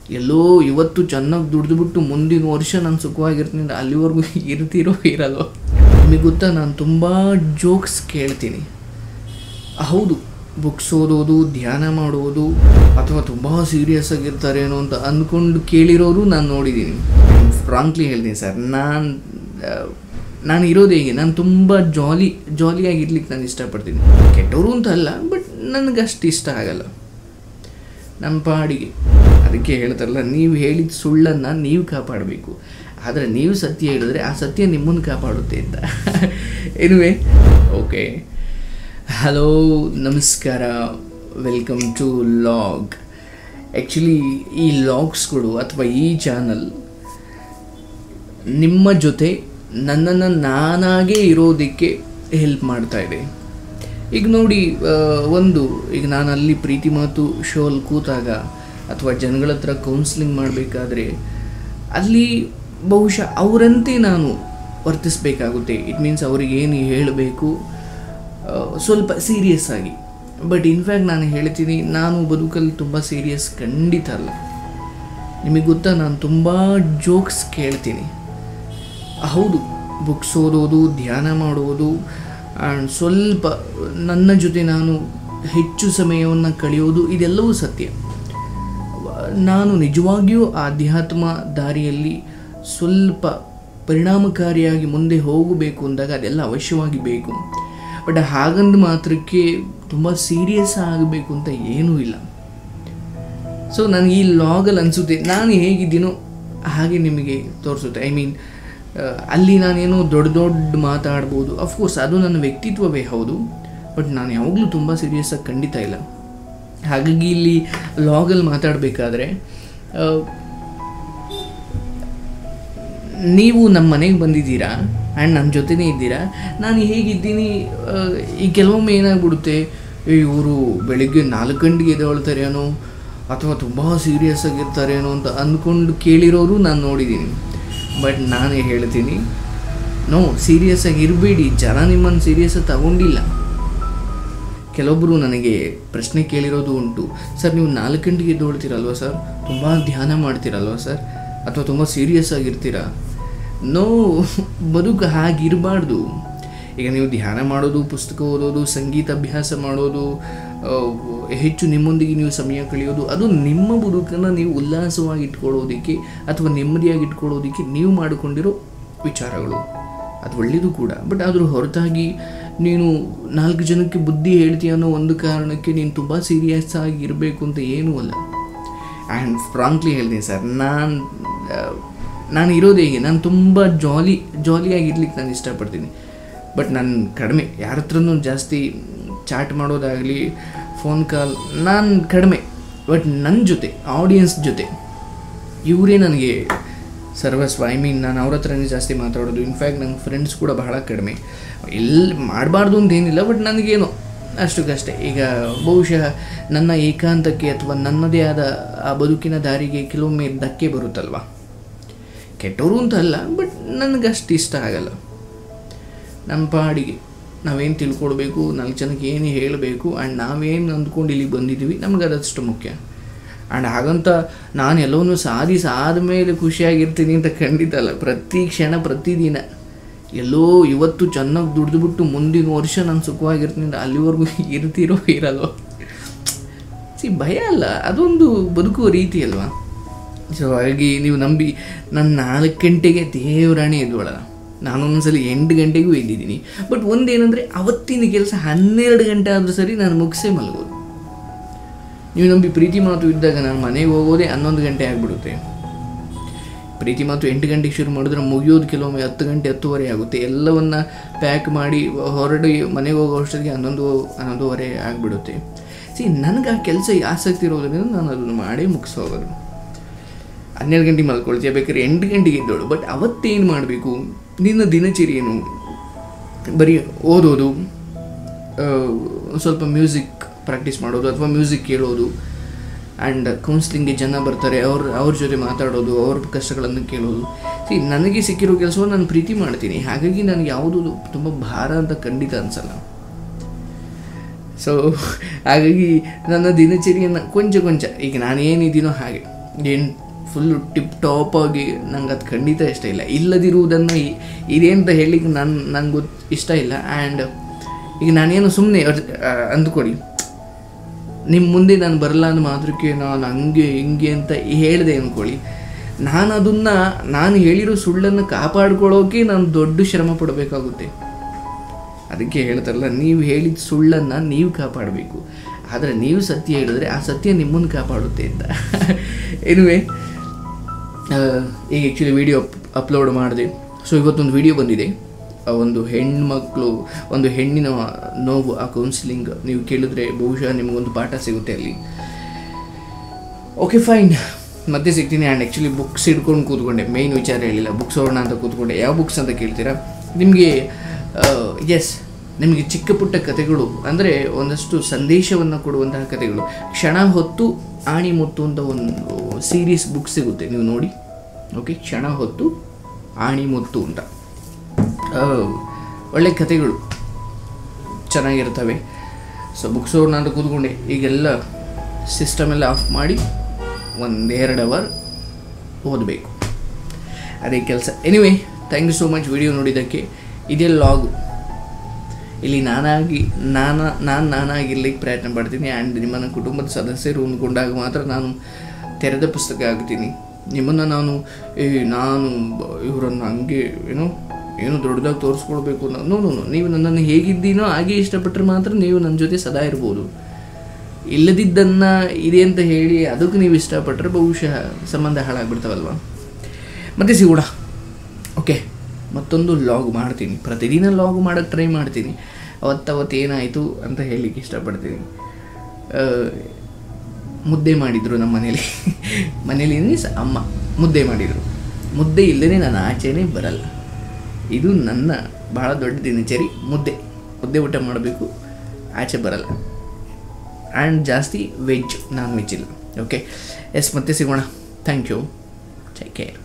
ಎಲ್ಲೋ ಇವತ್ತು ಚೆನ್ನಾಗಿ ದುಡಿದ್ಬಿಟ್ಟು ಮುಂದಿನ ವರ್ಷ ನಾನು ಸುಖವಾಗಿರ್ತೀನಿ ಅಂದ್ರೆ ಅಲ್ಲಿವರೆಗೂ ಇರ್ತೀರೋ ಇರಲ್ವೋ ನಿಮಗೆ ಗೊತ್ತಾ ನಾನು ತುಂಬ ಜೋಕ್ಸ್ ಕೇಳ್ತೀನಿ ಹೌದು ಬುಕ್ಸ್ ಓದೋದು ಧ್ಯಾನ ಮಾಡೋದು ಅಥವಾ ತುಂಬ ಸೀರಿಯಸ್ ಆಗಿರ್ತಾರೇನೋ ಅಂತ ಅಂದ್ಕೊಂಡು ಕೇಳಿರೋರು ನಾನು ನೋಡಿದ್ದೀನಿ ಫ್ರಾಂಕ್ಲಿ ಹೇಳ್ತೀನಿ ಸರ್ ನಾನು ನಾನು ಇರೋದು ಹೇಗೆ ನಾನು ತುಂಬ ಜಾಲಿ ಜಾಲಿಯಾಗಿರ್ಲಿಕ್ಕೆ ನಾನು ಇಷ್ಟಪಡ್ತೀನಿ ಕೆಟ್ಟವರು ಅಂತ ಅಲ್ಲ ಬಟ್ ನನಗೆ ಅಷ್ಟು ಇಷ್ಟ ಆಗಲ್ಲ ನಮ್ಮ ಪಾಡಿಗೆ ಅದಕ್ಕೆ ಹೇಳ್ತಾರಲ್ಲ ನೀವು ಹೇಳಿದ ಸುಳ್ಳನ್ನು ನೀವು ಕಾಪಾಡಬೇಕು ಆದರೆ ನೀವು ಸತ್ಯ ಹೇಳಿದ್ರೆ ಆ ಸತ್ಯ ನಿಮ್ಮನ್ನು ಕಾಪಾಡುತ್ತೆ ಅಂತ ಎನಿವೆ ಓಕೆ ಹಲೋ ನಮಸ್ಕಾರ ವೆಲ್ಕಮ್ ಟು ಲಾಗ್ ಆ್ಯಕ್ಚುಲಿ ಈ ಲಾಗ್ಸ್ಗಳು ಅಥವಾ ಈ ಚಾನಲ್ ನಿಮ್ಮ ಜೊತೆ ನನ್ನನ್ನು ನಾನಾಗೇ ಇರೋದಕ್ಕೆ ಹೆಲ್ಪ್ ಮಾಡ್ತಾ ಇದೆ ಈಗ ನೋಡಿ ಆ, ಒಂದು ಈಗ ನಾನು ಅಲ್ಲಿ ಪ್ರೀತಿ ಮಾತು ಶೋಲ್ಲಿ ಕೂತಾಗ ಅಥವಾ ಜನಗಳ ಹತ್ರ ಕೌನ್ಸ್ಲಿಂಗ್ ಮಾಡಬೇಕಾದ್ರೆ ಅಲ್ಲಿ ಬಹುಶಃ ಅವರಂತೆ ನಾನು ವರ್ತಿಸಬೇಕಾಗುತ್ತೆ ಇಟ್ ಮೀನ್ಸ್ ಅವರಿಗೆ ಏನು ಹೇಳಬೇಕು ಆ, ಸ್ವಲ್ಪ ಸೀರಿಯಸ್ ಆಗಿ ಬಟ್ ಇನ್ಫ್ಯಾಕ್ಟ್ ನಾನು ಹೇಳ್ತೀನಿ ನಾನು ಬದುಕಲ್ಲಿ ತುಂಬ ಸೀರಿಯಸ್ ಖಂಡಿತ ಅಲ್ಲ ನಿಮಗೆ ಗೊತ್ತಾ ನಾನು ತುಂಬ ಜೋಕ್ಸ್ ಕೇಳ್ತೀನಿ ಹೌದು ಬುಕ್ಸ್ ಓದೋದು ಧ್ಯಾನ ಮಾಡೋದು ಆ್ಯಂಡ್ ಸ್ವಲ್ಪ ನನ್ನ ಜೊತೆ ನಾನು ಹೆಚ್ಚು ಸಮಯವನ್ನು ಕಳೆಯೋದು ಇದೆಲ್ಲವೂ ಸತ್ಯ ನಾನು ನಿಜವಾಗಿಯೂ ಆಧ್ಯಾತ್ಮ ದಾರಿಯಲ್ಲಿ ಸ್ವಲ್ಪ ಪರಿಣಾಮಕಾರಿಯಾಗಿ ಮುಂದೆ ಹೋಗಬೇಕು ಅಂದಾಗ ಅದೆಲ್ಲ ಅವಶ್ಯವಾಗಿ ಬೇಕು ಬಟ್ ಹಾಗಂದು ಮಾತ್ರಕ್ಕೆ ತುಂಬ ಸೀರಿಯಸ್ ಆಗಬೇಕು ಅಂತ ಏನೂ ಇಲ್ಲ ಸೊ ನನಗೆ ಈ ಲಾಗಲ್ಲಿ ಅನಿಸುತ್ತೆ ನಾನು ಹೇಗಿದ್ದೀನೋ ಹಾಗೆ ನಿಮಗೆ ತೋರಿಸುತ್ತೆ ಐ ಮೀನ್ ಅಲ್ಲಿ ನಾನೇನೋ ದೊಡ್ಡ ದೊಡ್ಡ ಮಾತಾಡ್ಬೋದು ಅಫ್ಕೋರ್ಸ್ ಅದು ನನ್ನ ವ್ಯಕ್ತಿತ್ವವೇ ಹೌದು ಬಟ್ ನಾನು ಯಾವಾಗಲೂ ತುಂಬ ಸೀರಿಯಸ್ಸಾಗಿ ಖಂಡಿತ ಇಲ್ಲ ಹಾಗಾಗಿ ಇಲ್ಲಿ ಲಾಗಲ್ಲಿ ಮಾತಾಡಬೇಕಾದ್ರೆ ನೀವು ನಮ್ಮ ಮನೆಗೆ ಬಂದಿದ್ದೀರಾ ಆ್ಯಂಡ್ ನನ್ನ ಜೊತೆನೇ ಇದ್ದೀರಾ ನಾನು ಹೇಗಿದ್ದೀನಿ ಆ, ಈ ಕೆಲವೊಮ್ಮೆ ಏನಾಗ್ಬಿಡುತ್ತೆ ಇವರು ಬೆಳಿಗ್ಗೆ ನಾಲ್ಕು ಗಂಟೆಗೆ ಎದ್ದೇಳ್ತಾರೇನೋ ಅಥವಾ ತುಂಬ ಸೀರಿಯಸ್ ಆಗಿರ್ತಾರೇನೋ ಅಂತ ಅಂದ್ಕೊಂಡು ಕೇಳಿರೋರು ನಾನು ನೋಡಿದ್ದೀನಿ ಬಟ್ ನಾನೇ ಹೇಳ್ತೀನಿ ನೋ ಸೀರಿಯಸ್ ಆಗಿ ಇರಬೇಡಿ ಜನ ನಿಮ್ಮನ್ನು ಸೀರಿಯಸ್ ತಗೊಂಡಿಲ್ಲ ಕೆಲವೊಬ್ಬರು ನನಗೆ ಪ್ರಶ್ನೆ ಕೇಳಿರೋದು ಉಂಟು ಸರ್ ನೀವು ನಾಲ್ಕು ಗಂಟೆಗೆ ಎದ್ದೊಳ್ತೀರಲ್ವ ಸರ್ ತುಂಬ ಧ್ಯಾನ ಮಾಡ್ತೀರಲ್ವ ಸರ್ ಅಥವಾ ತುಂಬ ಸೀರಿಯಸ್ ಆಗಿರ್ತೀರಾ ನೋ ಬದುಕು ಹಾಗಿರಬಾರ್ದು ಈಗ ನೀವು ಧ್ಯಾನ ಮಾಡೋದು ಪುಸ್ತಕ ಓದೋದು ಸಂಗೀತ ಅಭ್ಯಾಸ ಮಾಡೋದು ಆ, ಹೆಚ್ಚು ನಿಮ್ಮೊಂದಿಗೆ ನೀವು ಸಮಯ ಕಳೆಯೋದು ಅದು ನಿಮ್ಮ ಬದುಕನ್ನು ನೀವು ಉಲ್ಲಾಸವಾಗಿ ಇಟ್ಕೊಳ್ಳೋದಕ್ಕೆ ಅಥವಾ ನೆಮ್ಮದಿಯಾಗಿ ಇಟ್ಕೊಳ್ಳೋದಕ್ಕೆ ನೀವು ಮಾಡಿಕೊಂಡಿರೋ ವಿಚಾರಗಳು ಅದು ಒಳ್ಳೆಯದು ಕೂಡ ಬಟ್ ಅದ್ರ ಹೊರತಾಗಿ ನೀನು ನಾಲ್ಕು ಜನಕ್ಕೆ ಬುದ್ಧಿ ಹೇಳ್ತೀಯ ಅನ್ನೋ ಒಂದು ಕಾರಣಕ್ಕೆ ನೀನು ತುಂಬ ಸೀರಿಯಸ್ ಆಗಿ ಇರಬೇಕು ಅಂತ ಏನೂ ಅಲ್ಲ ಆ್ಯಂಡ್ ಫ್ರಾಂಕ್ಲಿ ಹೇಳ್ತೀನಿ ಸರ್ ನಾನು ನಾನು ಇರೋದು ಹೇಗೆ ನಾನು ತುಂಬ ಜಾಲಿ ಜಾಲಿಯಾಗಿರ್ಲಿಕ್ಕೆ ನಾನು ಇಷ್ಟಪಡ್ತೀನಿ ಬಟ್ ನಾನು ಕಡಿಮೆ ಯಾರ ಹತ್ರನೂ ಜಾಸ್ತಿ ಚಾಟ್ ಮಾಡೋದಾಗಲಿ ಫೋನ್ ಕಾಲ್ ನಾನು ಕಡಿಮೆ ಬಟ್ ನನ್ನ ಜೊತೆ ಆಡಿಯನ್ಸ್ ಜೊತೆ ಇವರೇ ನನಗೆ ಸರ್ವಸ್ವ ಐ ಮೀನ್ ನಾನು ಅವ್ರ ಹತ್ರನೇ ಜಾಸ್ತಿ ಮಾತಾಡೋದು ಇನ್ಫ್ಯಾಕ್ಟ್ ನನ್ನ ಫ್ರೆಂಡ್ಸ್ ಕೂಡ ಬಹಳ ಕಡಿಮೆ ಎಲ್ಲಿ ಮಾಡಬಾರ್ದು ಅಂತ ಏನಿಲ್ಲ ಬಟ್ ನನಗೇನೋ ಅಷ್ಟಕ್ಕಷ್ಟೇ ಈಗ ಬಹುಶಃ ನನ್ನ ಏಕಾಂತಕ್ಕೆ ಅಥವಾ ನನ್ನದೇ ಆದ ಆ ಬದುಕಿನ ದಾರಿಗೆ ಕೆಲವೊಮ್ಮೆ ಧಕ್ಕೆ ಬರುತ್ತಲ್ವ ಕೆಟ್ಟವರು ಅಂತ ಅಲ್ಲ ಬಟ್ ನನಗೆ ಅಷ್ಟು ಇಷ್ಟ ಆಗಲ್ಲ ನಮ್ಮ ಪಾಡಿಗೆ ನಾವೇನು ತಿಳ್ಕೊಳ್ಬೇಕು ನಾಲ್ಕು ಜನಕ್ಕೆ ಏನು ಹೇಳಬೇಕು ಆ್ಯಂಡ್ ನಾವೇನು ಅಂದ್ಕೊಂಡು ಇಲ್ಲಿಗೆ ಬಂದಿದ್ದೀವಿ ನಮಗೆ ಅದಷ್ಟು ಮುಖ್ಯ ಆ್ಯಂಡ್ ಹಾಗಂತ ನಾನು ಎಲ್ಲವನ್ನೂ ಸಾಧಿಸಿ ಆದಮೇಲೆ ಖುಷಿಯಾಗಿರ್ತೀನಿ ಅಂತ ಖಂಡಿತ ಅಲ್ಲ ಪ್ರತಿ ಕ್ಷಣ ಪ್ರತಿದಿನ ಎಲ್ಲೋ ಇವತ್ತು ಚೆನ್ನಾಗಿ ದುಡಿದ್ಬಿಟ್ಟು ಮುಂದಿನ ವರ್ಷ ನಾನು ಸುಖವಾಗಿರ್ತೀನಿ ಅಂದ್ರೆ ಅಲ್ಲಿವರೆಗೂ ಇರ್ತೀರೋ ಇರಲ್ವೋ ಸಿ ಭಯ ಅಲ್ಲ ಅದೊಂದು ಬದುಕುವ ರೀತಿ ಅಲ್ವಾ ಸೊ ಹಾಗಾಗಿ ನೀವು ನಂಬಿ ನಾನು ನಾಲ್ಕು ಗಂಟೆಗೆ ದೇವರಾಣಿ ಎದ್ದೋಳಲ್ಲ ನಾನು ಒಂದೊಂದ್ಸಲಿ ಎಂಟು ಗಂಟೆಗೂ ಎದ್ದಿದ್ದೀನಿ ಬಟ್ ಒಂದೇನೆಂದರೆ ಅವತ್ತಿನ ಕೆಲಸ ಹನ್ನೆರಡು ಗಂಟೆ ಆದರೂ ಸರಿ ನಾನು ಮುಗಿಸೇ ಮಲಗೋದು ನೀವು ನಂಬಿ ಪ್ರೀತಿ ಮಾತು ಇದ್ದಾಗ ನಾನು ಮನೆಗೆ ಹೋಗೋದೇ ಹನ್ನೊಂದು ಗಂಟೆ ಆಗಿಬಿಡುತ್ತೆ ಪ್ರೀತಿ ಮಾತು ಎಂಟು ಗಂಟೆಗೆ ಶುರು ಮಾಡಿದ್ರೆ ಮುಗಿಯೋದು ಕೆಲವೊಮ್ಮೆ ಹತ್ತು ಗಂಟೆ ಹತ್ತುವರೆ ಆಗುತ್ತೆ ಎಲ್ಲವನ್ನ ಪ್ಯಾಕ್ ಮಾಡಿ ಹೊರಡಿ ಮನೆಗೆ ಹೋಗೋ ಅಷ್ಟೊತ್ತಿಗೆ ಹನ್ನೊಂದು ಹನ್ನೊಂದುವರೆ ಆಗಿಬಿಡುತ್ತೆ ಸಿ ನನಗೆ ಆ ಕೆಲಸ ಆಸಕ್ತಿ ಇರೋದ್ರಿಂದ ನಾನು ಅದನ್ನು ಮಾಡೇ ಮುಗಿಸೋಗೋದು ಹನ್ನೆರಡು ಗಂಟೆಗೆ ಮಲ್ಕೊಳ್ತೀಯ ಬೇಕಾದ್ರೆ ಎಂಟು ಗಂಟೆಗೆ ಎದ್ದೋಳು ಬಟ್ ಅವತ್ತೇನು ಮಾಡಬೇಕು ನಿನ್ನ ದಿನಚರಿ ಏನು ಬರೀ ಓದೋದು ಆ, ಸ್ವಲ್ಪ ಮ್ಯೂಸಿಕ್ ಪ್ರಾಕ್ಟೀಸ್ ಮಾಡೋದು ಅಥವಾ ಮ್ಯೂಸಿಕ್ ಕೇಳೋದು ಆ್ಯಂಡ್ ಕೌನ್ಸ್ಲಿಂಗ್ಗೆ ಜನ ಬರ್ತಾರೆ ಅವ್ರ ಅವ್ರ ಜೊತೆ ಮಾತಾಡೋದು ಅವ್ರ ಕಷ್ಟಗಳನ್ನು ಕೇಳೋದು ಸಿ ನನಗೆ ಸಿಕ್ಕಿರೋ ಕೆಲಸವನ್ನು ನಾನು ಪ್ರೀತಿ ಮಾಡ್ತೀನಿ ಹಾಗಾಗಿ ನನಗೆ ಯಾವುದೂ ತುಂಬ ಭಾರ ಅಂತ ಖಂಡಿತ ಅನಿಸಲ್ಲ ಸೊ ಹಾಗಾಗಿ ನನ್ನ ದಿನಚರಿಯನ್ನು ಕೊಂಚ ಕೊಂಚ ಈಗ ನಾನು ಏನಿದ್ದೀನೋ ಹಾಗೆ ಏನು ಫುಲ್ಲು ಟಿಪ್ ಟಾಪ್ ಆಗಿ ನಂಗೆ ಅದು ಖಂಡಿತ ಇಷ್ಟ ಇಲ್ಲ ಇಲ್ಲದಿರುವುದನ್ನು ಇ- ಇದೆ ಅಂತ ಹೇಳಲಿಕ್ಕೆ ನಾನು ನಂಗೆ ಗೊತ್ತು ಇಷ್ಟ ಇಲ್ಲ ಆ್ಯಂಡ್ ಈಗ ನಾನೇನು ಸುಮ್ಮನೆ ಅಂದ್ಕೊಳ್ಳಿ ನಿಮ್ಮ ಮುಂದೆ ನಾನು ಬರಲ್ಲ ಅಂದ ಮಾತ್ರಕ್ಕೆ ನಾನು ಹಂಗೆ ಹಿಂಗೆ ಅಂತ ಹೇಳಿದೆ ಅಂದ್ಕೊಳ್ಳಿ ನಾನು ಅದನ್ನು ನಾನು ಹೇಳಿರೋ ಸುಳ್ಳನ್ನು ಕಾಪಾಡ್ಕೊಳ್ಳೋಕೆ ನಾನು ದೊಡ್ಡ ಶ್ರಮ ಪಡಬೇಕಾಗುತ್ತೆ ಅದಕ್ಕೆ ಹೇಳ್ತಾರಲ್ಲ ನೀವು ಹೇಳಿದ ಸುಳ್ಳನ್ನು ನೀವು ಕಾಪಾಡಬೇಕು ಆದರೆ ನೀವು ಸತ್ಯ ಹೇಳಿದ್ರೆ ಆ ಸತ್ಯ ನಿಮ್ಮನ್ನು ಕಾಪಾಡುತ್ತೆ ಅಂತ ಎನಿವೆ ಈಗ ಆ್ಯಕ್ಚುಲಿ ವಿಡಿಯೋ ಅಪ್ಲೋಡ್ ಮಾಡಿದೆ ಸೊ ಇವತ್ತೊಂದು ವಿಡಿಯೋ ಬಂದಿದೆ ಆ ಒಂದು ಹೆಣ್ಮಕ್ಳು ಒಂದು ಹೆಣ್ಣಿನ ನೋವು ಆ ಕೌನ್ಸಿಲಿಂಗ್ ನೀವು ಕೇಳಿದ್ರೆ ಬಹುಶಃ ನಿಮಗೊಂದು ಪಾಠ ಸಿಗುತ್ತೆ ಅಲ್ಲಿ ಓಕೆ ಫೈನ್ ಮತ್ತೆ ಸಿಗ್ತೀನಿ ಆ್ಯಂಡ್ ಆ್ಯಕ್ಚುಲಿ ಬುಕ್ಸ್ ಹಿಡ್ಕೊಂಡು ಕೂತ್ಕೊಂಡೆ ಮೇಯ್ನ್ ವಿಚಾರ ಹೇಳಿಲ್ಲ ಬುಕ್ಸ್ ಓಡೋಣ ಅಂತ ಕೂತ್ಕೊಂಡೆ ಯಾವ ಬುಕ್ಸ್ ಅಂತ ಕೇಳ್ತೀರಾ ನಿಮಗೆ ಎಸ್ ನಿಮಗೆ ಚಿಕ್ಕ ಪುಟ್ಟ ಕಥೆಗಳು ಅಂದರೆ ಒಂದಷ್ಟು ಸಂದೇಶವನ್ನು ಕೊಡುವಂತಹ ಕಥೆಗಳು ಕ್ಷಣ ಹೊತ್ತು ಆಣಿ ಮುತ್ತು ಅಂತ ಒಂದು ಸೀರೀಸ್ ಬುಕ್ ಸಿಗುತ್ತೆ ನೀವು ನೋಡಿ ಓಕೆ ಕ್ಷಣ ಹೊತ್ತು ಆಣಿ ಮುತ್ತು ಅಂತ ಆ, ಒಳ್ಳೆ ಕಥೆಗಳು ಚೆನ್ನಾಗಿರ್ತವೆ ಸೊ ಬುಕ್ಸ್ ಓಡೋಣ ಅಂತ ಕೂತ್ಕೊಂಡೆ ಈಗೆಲ್ಲ ಸಿಸ್ಟಮ್ ಎಲ್ಲ ಆಫ್ ಮಾಡಿ ಒಂದೆರಡು ಅವರ್ ಓದಬೇಕು ಅದೇ ಕೆಲಸ anyway thank you so much video ನೋಡಿದ್ದಕ್ಕೆ ಇದೇ ಲಾಗು ಇಲ್ಲಿ ನಾನಾಗಿ ನಾನಾ ನಾನು ನಾನಾಗಿರ್ಲಿಕ್ಕೆ ಪ್ರಯತ್ನ ಪಡ್ತೀನಿ ಆ್ಯಂಡ್ ನಿಮ್ಮನ್ನು ಕುಟುಂಬದ ಸದಸ್ಯರು ಹೊಂದ್ಕೊಂಡಾಗ ಮಾತ್ರ ನಾನು ತೆರೆದ ಪುಸ್ತಕ ಆಗ್ತೀನಿ ನಿಮ್ಮನ್ನು ನಾನು ಏ ನಾನು ಬ- ಇವರನ್ನು ಹಂಗೆ ಏನೋ ಏನೋ ದೊಡ್ಡದಾಗಿ ತೋರಿಸ್ಕೊಳ್ಬೇಕು ಅನ್ನೋ ನೋ ನೋ ನೋ. ನೀವು ನನ್ನನ್ನು ಹೇಗಿದ್ದೀನೋ ಹಾಗೆ ಇಷ್ಟಪಟ್ಟರೆ ಮಾತ್ರ ನೀವು ನನ್ನ ಜೊತೆ ಸದಾ ಇರ್ಬೋದು ಇಲ್ಲದಿದ್ದನ್ನು ಇದೆ ಅಂತ ಹೇಳಿ ಅದಕ್ಕೆ ನೀವು ಇಷ್ಟಪಟ್ಟರೆ ಬಹುಶಃ ಸಂಬಂಧ ಹಾಳಾಗ್ಬಿಡ್ತಾವಲ್ವ ಮತ್ತೆ ಸಿಗೋಣ ಓಕೆ ಮತ್ತೊಂದು ಲಾಗ್ ಮಾಡ್ತೀನಿ ಪ್ರತಿದಿನ ಲಾಗ್ ಮಾಡೋಕ್ಕೆ ಟ್ರೈ ಮಾಡ್ತೀನಿ ಅವತ್ತವತ್ತು ಏನಾಯಿತು ಅಂತ ಹೇಳಲಿಕ್ಕೆ ಇಷ್ಟಪಡ್ತೀನಿ ಆ, ಮುದ್ದೆ ಮಾಡಿದರು ನಮ್ಮ ಮನೇಲಿ ಮನೇಲಿ ಮೀನ್ಸ್ ಅಮ್ಮ ಮುದ್ದೆ ಮಾಡಿದರು ಮುದ್ದೆ ಇಲ್ಲದೇ ನಾನು ಆಚೆನೇ ಬರಲ್ಲ ಇದು ನನ್ನ ಬಹಳ ದೊಡ್ಡ ದಿನಚರಿ ಮುದ್ದೆ ಮುದ್ದೆ ಊಟ ಮಾಡಬೇಕು ಆಚೆ ಬರಲ್ಲ ಆ್ಯಂಡ್ ಜಾಸ್ತಿ ವೆಜ್ ನಾನ್ ವೆಜ್ ಇಲ್ಲ ಓಕೆ ಎಸ್ ಮತ್ತೆ ಸಿಗೋಣ ಥ್ಯಾಂಕ್ ಯು ಟೇಕ್ ಕೇರ್